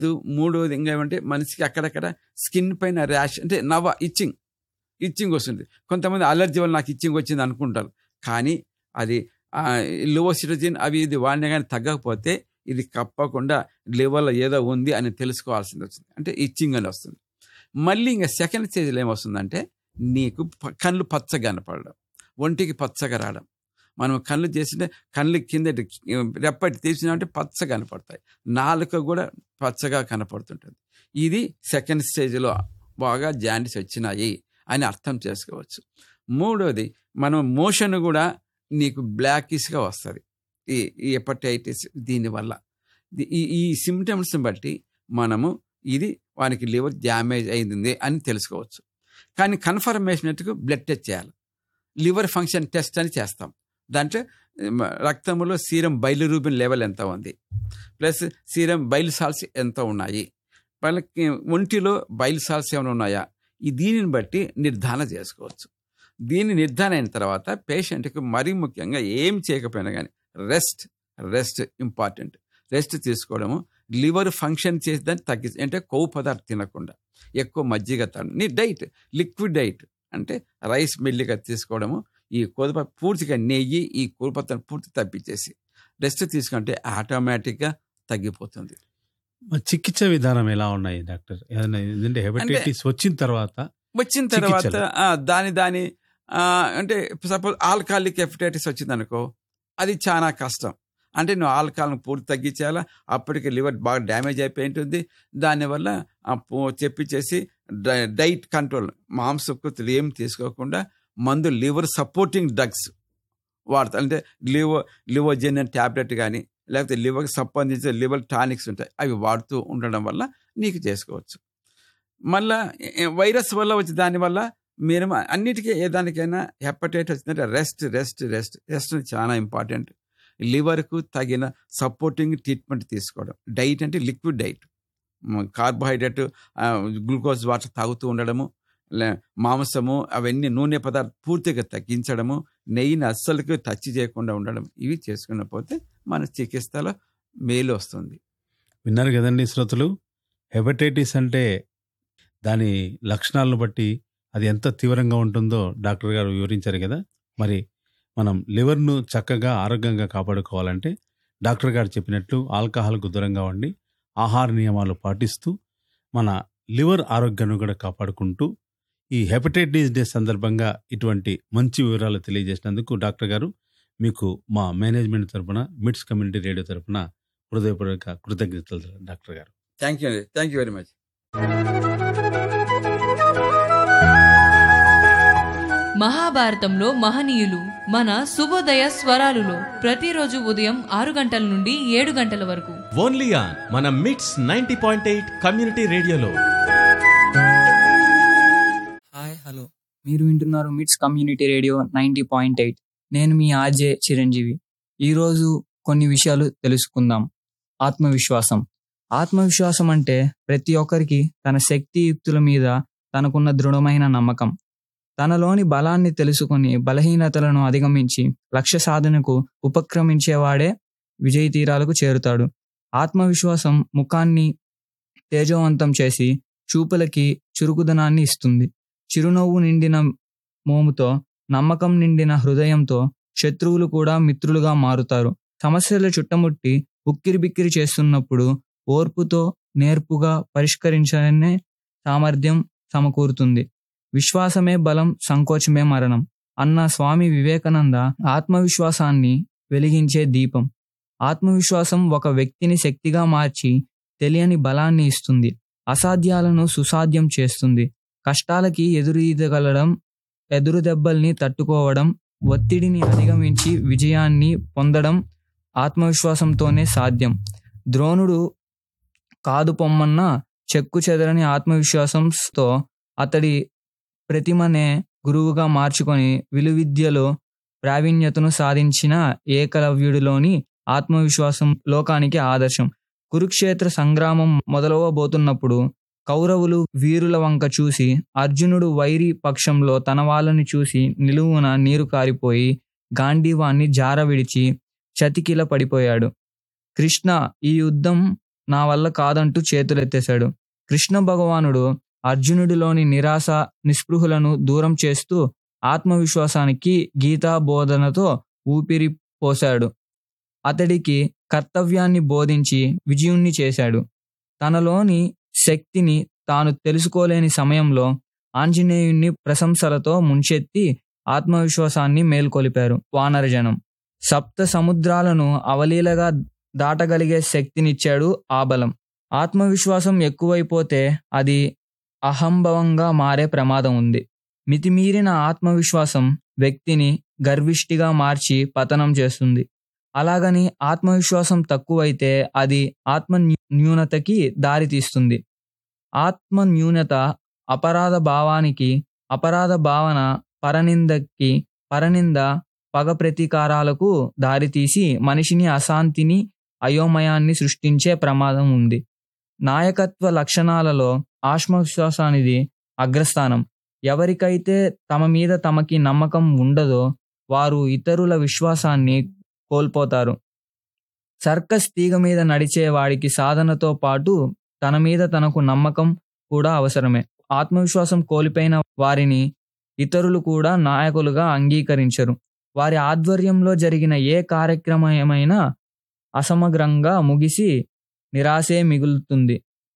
మూడోది ఇంకా ఏమంటే మనిషికి అక్కడక్కడ స్కిన్ పైన ర్యాష్ అంటే నవ ఇచ్చింగ్ ఇచ్చింగ్ వస్తుంది కొంతమంది అలర్జీ వల్ల నాకు ఇచ్చింగ్ వచ్చింది అనుకుంటారు కానీ అది లోసిట్రోజిన్ అవి ఇది వాడినా కానీ తగ్గకపోతే ఇది కప్పకుండా లివర్లో ఏదో ఉంది అని తెలుసుకోవాల్సింది వచ్చింది అంటే ఇచ్చింగ్ అని వస్తుంది మళ్ళీ ఇంకా సెకండ్ స్టేజ్లో ఏమొస్తుందంటే నీకు ప- కళ్ళు పచ్చగా కనపడడం ఒంటికి పచ్చగా రావడం మనం కళ్ళు చేసింటే కళ్ళు కింద రెప్పటి తీసినామంటే పచ్చగా కనపడతాయి నాలుక కూడా పచ్చగా కనపడుతుంటుంది ఇది సెకండ్ స్టేజ్లో బాగా జాండీస్ వచ్చినాయి అని అర్థం చేసుకోవచ్చు మూడోది మనం మోషన్ కూడా నీకు బ్లాకిష్గా వస్తుంది ఈ ఈ హెపటైటిస్ దీనివల్ల ది- ఈ ఈ సిమ్టమ్స్ని బట్టి మనము ఇది వానికి లివర్ డ్యామేజ్ అయింది అని తెలుసుకోవచ్చు కానీ కన్ఫర్మేషన్కు బ్లడ్ టెస్ట్ చేయాలి లివర్ ఫంక్షన్ టెస్ట్ అని చేస్తాం దాంట్లో మ, రక్తంలో సీరం బైలిరూబిన్ లెవెల్ ఎంత ఉంది ప్లస్ సీరం బైల్ సాల్స్ ఎంత ఉన్నాయి వాళ్ళకి ఒంటిలో బైల్ సాల్స్ ఏమైనా ఉన్నాయా ఈ దీనిని బట్టి నిర్ధారణ చేసుకోవచ్చు దీని నిర్ధారణ అయిన తర్వాత పేషెంట్కి మరీ ముఖ్యంగా ఏం చేయకపోయినా కానీ రెస్ట్ రెస్ట్ ఇంపార్టెంట్ రెస్ట్ తీసుకోవడము లివర్ ఫంక్షన్ చేసేదాన్ని తగ్గి అంటే కొవ్వు పదార్థం తినకుండా ఎక్కువ మజ్జిగ తాగడం నీ డైట్ లిక్విడ్ డైట్ అంటే రైస్ మెల్లిగా తీసుకోవడము ఈ కొదుప పూర్తిగా నెయ్యి ఈ కొదుపత్తాన్ని పూర్తి తప్పించేసి రెస్ట్ తీసుకుంటే ఆటోమేటిక్గా తగ్గిపోతుంది మరి చికిత్స విధానం ఎలా ఉన్నాయి డాక్టర్ ఏదైనా ఏంటంటే హెపటైటిస్ వచ్చిన తర్వాత వచ్చిన తర్వాత చికిత్సలు. ఆ, దాని దాని ఆ, అంటే సపోజ్ ఆల్కాలిక్ హెపటైటిస్ వచ్చింది అనుకో అది చాలా కష్టం అంటే నువ్వు ఆల్కహాల్ని పూర్తి తగ్గించాలా అప్పటికి లివర్ బాగా డ్యామేజ్ అయిపోయి ఉంటుంది దానివల్ల ఆ పో- చెప్పించేసి డై- డైట్ కంట్రోల్ మాంసకృతులు ఏం తీసుకోకుండా మందు లివర్ సపోర్టింగ్ డ్రగ్స్ వాడతారు అంటే లివర్ లివోజెన్ ట్యాబ్లెట్ కానీ లేకపోతే లివర్కి సంబంధించిన లివర్ టానిక్స్ ఉంటాయి అవి వాడుతూ ఉండడం వల్ల నీకు చేసుకోవచ్చు మళ్ళా ఏ- వైరస్ వల్ల వచ్చి దానివల్ల మీరు అన్నిటికీ ఏ దానికైనా హెపటైటిస్ వచ్చిందంటే రెస్ట్ రెస్ట్ రెస్ట్ రెస్ట్ చాలా ఇంపార్టెంట్ లివర్కు తగిన సపోర్టింగ్ ట్రీట్మెంట్ తీసుకోవడం డైట్ అంటే liquid diet carbohydrate glucose water తాగుతూ ఉండడము లే- మాంసము అవన్నీ నూనె పదార్థాలు పూర్తిగా తగ్గించడము నెయ్యిని అస్సలుకి టచ్ చేయకుండా ఉండడం ఇవి చేసుకున్న పోతే మన చికిత్సలో మేలు వస్తుంది విన్నారు కదండి శ్రోతలు హెపటైటిస్ అంటే దాని లక్షణాలను బట్టి అది ఎంత తీవ్రంగా ఉంటుందో డాక్టర్ గారు వివరించారు కదా మరి మనం లివర్ను చక్కగా ఆరోగ్యంగా కాపాడుకోవాలంటే డాక్టర్ గారు చెప్పినట్లు ఆల్కహాల్కు దూరంగా ఉండి ఆహార నియమాలు పాటిస్తూ మన లివర్ ఆరోగ్యాన్ని కూడా కాపాడుకుంటూ ఈ హెపటైటిస్ డే సందర్భంగా ఇటువంటి మంచి వివరాలు తెలియజేసినందుకు డాక్టర్ గారు మీకు మా మేనేజ్మెంట్ తరపున మిడ్స్ కమ్యూనిటీ రేడియో తరపున హృదయపూర్వక కృతజ్ఞతలు డాక్టర్ గారు థ్యాంక్ యూ అండి థ్యాంక్ యూ వెరీ మచ్ మహాభారతంలో మహనీయులు మన శుభోదయ స్వరాలులో ప్రతిరోజు ఉదయం ఆరు గంటల నుండి ఏడు గంటల వరకు ఓన్లీ ఆన్ మన MITS ninety point eight community రేడియోలో హాయ్ హలో మీరు వింటున్నారు MITS community radio ninety point eight నేను మీ ఆర్జే చిరంజీవి ఈరోజు కొన్ని విషయాలు తెలుసుకుందాం ఆత్మవిశ్వాసం ఆత్మవిశ్వాసం అంటే ప్రతి ఒక్కరికి తన శక్తియుక్తుల మీద తనకున్న దృఢమైన నమ్మకం తనలోని బలాన్ని తెలుసుకొని బలహీనతలను అధిగమించి లక్ష్య సాధనకు ఉపక్రమించేవాడే విజయ తీరాలకు చేరుతాడు ఆత్మవిశ్వాసం ముఖాన్ని తేజవంతం చేసి చూపులకి చురుకుదనాన్ని ఇస్తుంది చిరునవ్వు నిండిన మోముతో నమ్మకం నిండిన హృదయంతో శత్రువులు కూడా మిత్రులుగా మారుతారు సమస్యలు చుట్టముట్టి ఉక్కిరిబిక్కిరి చేస్తున్నప్పుడు ఓర్పుతో నేర్పుగా పరిష్కరించనే సామర్థ్యం సమకూరుతుంది విశ్వాసమే బలం సంకోచమే మరణం అన్న స్వామి వివేకానంద ఆత్మవిశ్వాసాన్ని వెలిగించే దీపం ఆత్మవిశ్వాసం ఒక వ్యక్తిని శక్తిగా మార్చి తెలియని బలాన్ని ఇస్తుంది అసాధ్యాలను సుసాధ్యం చేస్తుంది కష్టాలకి ఎదురీదగలడం ఎదురు దెబ్బల్ని తట్టుకోవడం ఒత్తిడిని అధిగమించి విజయాన్ని పొందడం ఆత్మవిశ్వాసంతోనే సాధ్యం ద్రోణుడు కాదు పొమ్మన్న చెక్కు చెదరని ఆత్మవిశ్వాసంతో అతడి ప్రతిమనే గురువుగా మార్చుకొని విలువిద్యలో ప్రావీణ్యతను సాధించిన ఏకలవ్యుడిలోని ఆత్మవిశ్వాసం లోకానికి ఆదర్శం కురుక్షేత్ర సంగ్రామం మొదలవబోతున్నప్పుడు కౌరవులు వీరుల వంక చూసి అర్జునుడు వైరి పక్షంలో తన వాళ్ళని చూసి నిలువున నీరు కారిపోయి గాంధీవాన్ని జార విడిచి చతికిల పడిపోయాడు కృష్ణ ఈ యుద్ధం నా వల్ల కాదంటూ చేతులెత్తేశాడు కృష్ణ భగవానుడు అర్జునుడిలోని నిరాశ నిస్పృహులను దూరం చేస్తూ ఆత్మవిశ్వాసానికి గీతా బోధనతో ఊపిరి పోశాడు అతడికి కర్తవ్యాన్ని బోధించి విజయుణ్ణి చేశాడు తనలోని శక్తిని తాను తెలుసుకోలేని సమయంలో ఆంజనేయుణ్ణి ప్రశంసలతో ముంచెత్తి ఆత్మవిశ్వాసాన్ని మేల్కొలిపారు వానరజనం సప్త సముద్రాలను అవలీలగా దాటగలిగే శక్తినిచ్చాడు ఆ బలం ఆత్మవిశ్వాసం ఎక్కువైపోతే అది అహంభవంగా మారే ప్రమాదం ఉంది మితిమీరిన ఆత్మవిశ్వాసం వ్యక్తిని గర్విష్టిగా మార్చి పతనం చేస్తుంది అలాగని ఆత్మవిశ్వాసం తక్కువైతే అది ఆత్మ న్యూ- న్యూనతకి దారితీస్తుంది ఆత్మ న్యూనత అపరాధ భావానికి అపరాధ భావన పరనిందకి పరనింద పగ ప్రతీకారాలకు దారితీసి మనిషిని అశాంతిని అయోమయాన్ని సృష్టించే ప్రమాదం ఉంది నాయకత్వ లక్షణాలలో ఆత్మవిశ్వాసానిది అగ్రస్థానం ఎవరికైతే తమ మీద తమకి నమ్మకం ఉండదో వారు ఇతరుల విశ్వాసాన్ని కోల్పోతారు సర్కస్ తీగ మీద నడిచే వాడికి సాధనతో పాటు తన మీద తనకు నమ్మకం కూడా అవసరమే ఆత్మవిశ్వాసం కోల్పోయిన వారిని ఇతరులు కూడా నాయకులుగా అంగీకరించరు వారి ఆధ్వర్యంలో జరిగిన ఏ కార్యక్రమమైనా అసమగ్రంగా ముగిసి నిరాశే మిగులుతుంది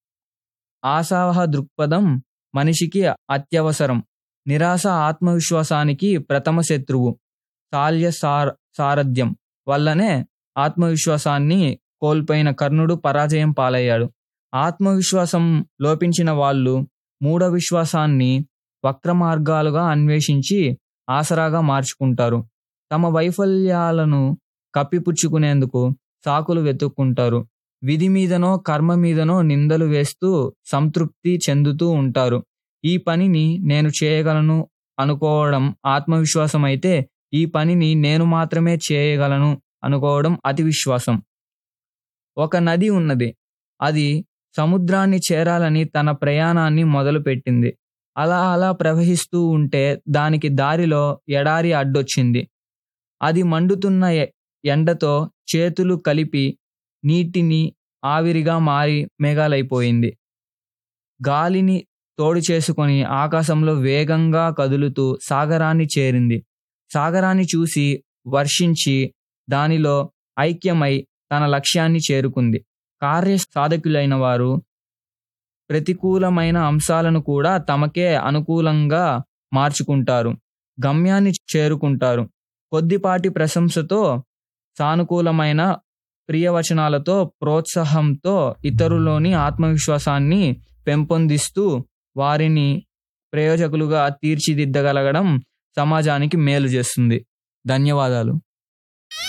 ఆశావహ దృక్పథం మనిషికి అత్యవసరం నిరాశ ఆత్మవిశ్వాసానికి ప్రథమ శత్రువు శాల్య సార సారథ్యం వల్లనే ఆత్మవిశ్వాసాన్ని కోల్పోయిన కర్ణుడు పరాజయం పాలయ్యాడు ఆత్మవిశ్వాసం లోపించిన వాళ్ళు మూఢ విశ్వాసాన్ని వక్ర మార్గాలుగా అన్వేషించి ఆసరాగా మార్చుకుంటారు తమ వైఫల్యాలను కప్పిపుచ్చుకునేందుకు సాకులు వెతుక్కుంటారు విధి మీదనో కర్మ మీదనో నిందలు వేస్తూ సంతృప్తి చెందుతూ ఉంటారు ఈ పనిని నేను చేయగలను అనుకోవడం ఆత్మవిశ్వాసం అయితే ఈ పనిని నేను మాత్రమే చేయగలను అనుకోవడం అతి విశ్వాసం ఒక నది ఉన్నది అది సముద్రాన్ని చేరాలని తన ప్రయాణాన్ని మొదలుపెట్టింది అలా అలా ప్రవహిస్తూ ఉంటే దానికి దారిలో ఎడారి అడ్డొచ్చింది అది మండుతున్న ఎ- ఎండతో చేతులు కలిపి నీటిని ఆవిరిగా మారి మేఘాలైపోయింది గాలిని తోడు చేసుకొని ఆకాశంలో వేగంగా కదులుతూ సాగరాన్ని చేరింది సాగరాన్ని చూసి వర్షించి దానిలో ఐక్యమై తన లక్ష్యాన్ని చేరుకుంది కార్య సాధకులైన వారు ప్రతికూలమైన అంశాలను కూడా తమకే అనుకూలంగా మార్చుకుంటారు గమ్యాన్ని చేరుకుంటారు కొద్దిపాటి ప్రశంసతో సానుకూలమైన ప్రియవచనాలతో ప్రోత్సాహంతో ఇతరులోని ఆత్మవిశ్వాసాన్ని పెంపొందిస్తూ వారిని ప్రయోజకులుగా తీర్చిదిద్దగలగడం సమాజానికి మేలు చేస్తుంది ధన్యవాదాలు